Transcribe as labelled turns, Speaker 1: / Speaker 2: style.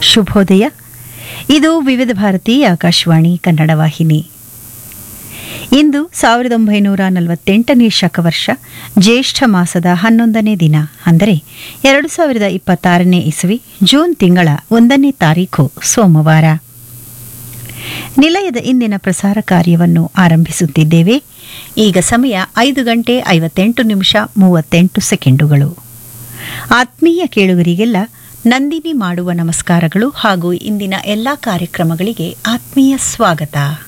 Speaker 1: ಶುಭೋದಯ ಇದು ವಿವಿಧ ಭಾರತಿ ಆಕಾಶವಾಣಿ ಕನ್ನಡ ವಾಹಿನಿ ಇಂದು ಸಾವಿರದ ಒಂಬೈನೂರ ನಲವತ್ತೆಂಟನೇ ಶಕವರ್ಷ ಜ್ಯೇಷ್ಠ ಮಾಸದ ಹನ್ನೊಂದನೇ ದಿನ ಅಂದರೆ ಎರಡು ಸಾವಿರದ ಇಪ್ಪತ್ತಾರನೇ ಇಸವಿ ಜೂನ್ ತಿಂಗಳ ಒಂದನೇ ತಾರೀಖು ಸೋಮವಾರ ನಿಲಯದ ಇಂದಿನ ಪ್ರಸಾರ ಕಾರ್ಯವನ್ನು ಆರಂಭಿಸುತ್ತಿದ್ದೇವೆ ಈಗ ಸಮಯ ಐದು ಗಂಟೆ ಐವತ್ತೆಂಟು ನಿಮಿಷ ಮೂವತ್ತೆಂಟು ಸೆಕೆಂಡುಗಳು ಆತ್ಮೀಯ ಕೇಳುಗರಿಗೆಲ್ಲ ನಂದಿನಿ ಮಾಡುವ ನಮಸ್ಕಾರಗಳು ಹಾಗೂ ಇಂದಿನ ಎಲ್ಲ ಕಾರ್ಯಕ್ರಮಗಳಿಗೆ ಆತ್ಮೀಯ ಸ್ವಾಗತ